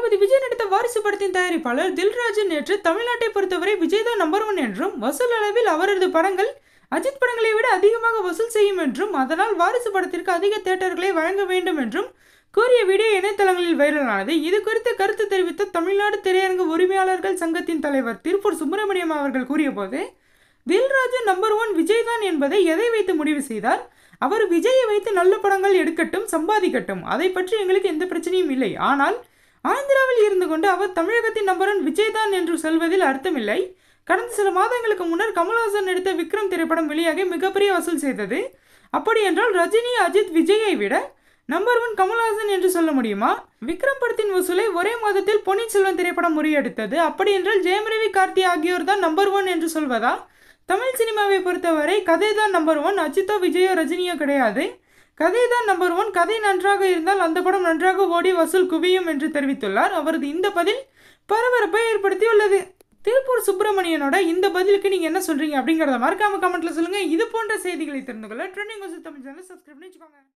தளபதி விஜய் நடித்த வாரிசு படத்தின் தயாரிப்பாளர் தில்ராஜு நேற்று தமிழ்நாட்டை பொறுத்தவரை விஜய் தான் நம்பர் ஒன் என்றும் வசூல் அளவில் அவரது படங்கள் அஜித் படங்களை விட அதிகமாக வசூல் செய்யும் என்றும் அதனால் வாரிசு படத்திற்கு அதிக தியேட்டர்களை வழங்க வேண்டும் என்றும் கூறிய வீடியோ இணையதளங்களில் வைரலானது இது குறித்து கருத்து தெரிவித்த தமிழ்நாடு திரையரங்கு உரிமையாளர்கள் சங்கத்தின் தலைவர் திருப்பூர் சுப்பிரமணியம் அவர்கள் கூறியபோது தில்ராஜு நம்பர் ஒன் விஜய் தான் என்பதை எதை வைத்து முடிவு செய்தார் அவர் விஜயை வைத்து நல்ல படங்கள் எடுக்கட்டும் சம்பாதிக்கட்டும் அதை பற்றி எங்களுக்கு எந்த பிரச்சனையும் இல்லை ஆனால் ஆந்திராவில் இருந்து கொண்டு அவர் தமிழகத்தின் நம்பர் ஒன் விஜய் தான் என்று சொல்வதில் அர்த்தமில்லை கடந்த சில மாதங்களுக்கு முன்னர் கமல்ஹாசன் நடித்த விக்ரம் திரைப்படம் வெளியாகி மிகப்பெரிய வசூல் செய்தது அப்படி என்றால் ரஜினி அஜித் விஜயை விட நம்பர் ஒன் கமல்ஹாசன் என்று சொல்ல முடியுமா விக்ரம் படத்தின் வசூலை ஒரே மாதத்தில் பொன்னியின் செல்வன் திரைப்படம் முறியடித்தது அப்படி என்றால் ஜெயம் ரவி கார்த்தி ஆகியோர் தான் நம்பர் ஒன் என்று சொல்வதா தமிழ் சினிமாவை பொறுத்தவரை கதை தான் நம்பர் ஒன் அஜித்தோ விஜயோ ரஜினியோ கிடையாது கதை தான் நம்பர் ஒன் கதை நன்றாக இருந்தால் அந்த படம் நன்றாக ஓடி வசூல் குவியும் என்று தெரிவித்துள்ளார் அவரது இந்த பதில் பரபரப்பை ஏற்படுத்தியுள்ளது திருப்பூர் சுப்பிரமணியனோட இந்த பதிலுக்கு நீங்கள் என்ன சொல்கிறீங்க அப்படிங்கிறத மறக்காம கமெண்ட்ல சொல்லுங்கள் இது போன்ற செய்திகளை தெரிந்து கொள்ள ட்ரெண்டிங் தமிழ் சேனல் சப்ஸ்கிரைப் பண்ணி வச்சுக்கோங்க